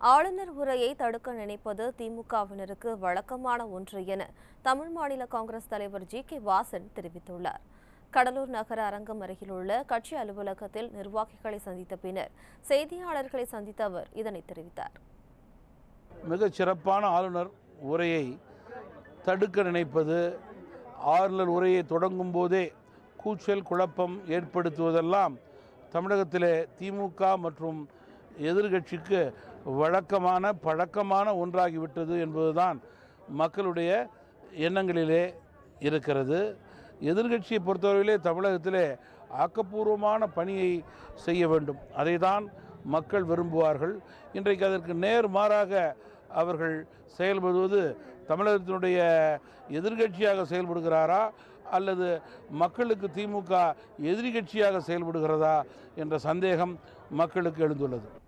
ஆளுநர் உரையை தடுக்க நினைப்பது திமுகவினருக்கு வழக்கமான ஒன்று என தமிழ் மாநில காங்கிரஸ் தலைவர் ஜி கே வாசன் தெரிவித்துள்ளார் கடலூர் நகர அரங்கம் அருகிலுள்ள கட்சி அலுவலகத்தில் நிர்வாகிகளை சந்தித்த பின்னர் செய்தியாளர்களை சந்தித்த அவர் இதனை தெரிவித்தார் மிகச் சிறப்பான ஆளுநர் உரையை தடுக்க நினைப்பது ஆளுநர் உரையை தொடங்கும் போதே கூச்சல் குழப்பம் ஏற்படுத்துவதெல்லாம் தமிழகத்திலே திமுக மற்றும் எதிர்கட்சிக்கு வழக்கமான பழக்கமான ஒன்றாகிவிட்டது என்பதுதான் மக்களுடைய எண்ணங்களிலே இருக்கிறது எதிர்கட்சியை பொறுத்தவரையிலே தமிழகத்திலே ஆக்கப்பூர்வமான பணியை செய்ய வேண்டும் அதை தான் மக்கள் விரும்புவார்கள் இன்றைக்கு அதற்கு நேர்மாறாக அவர்கள் செயல்படுவது தமிழகத்தினுடைய எதிர்கட்சியாக செயல்படுகிறாரா அல்லது மக்களுக்கு திமுக எதிரி கட்சியாக செயல்படுகிறதா என்ற சந்தேகம் மக்களுக்கு எழுந்துள்ளது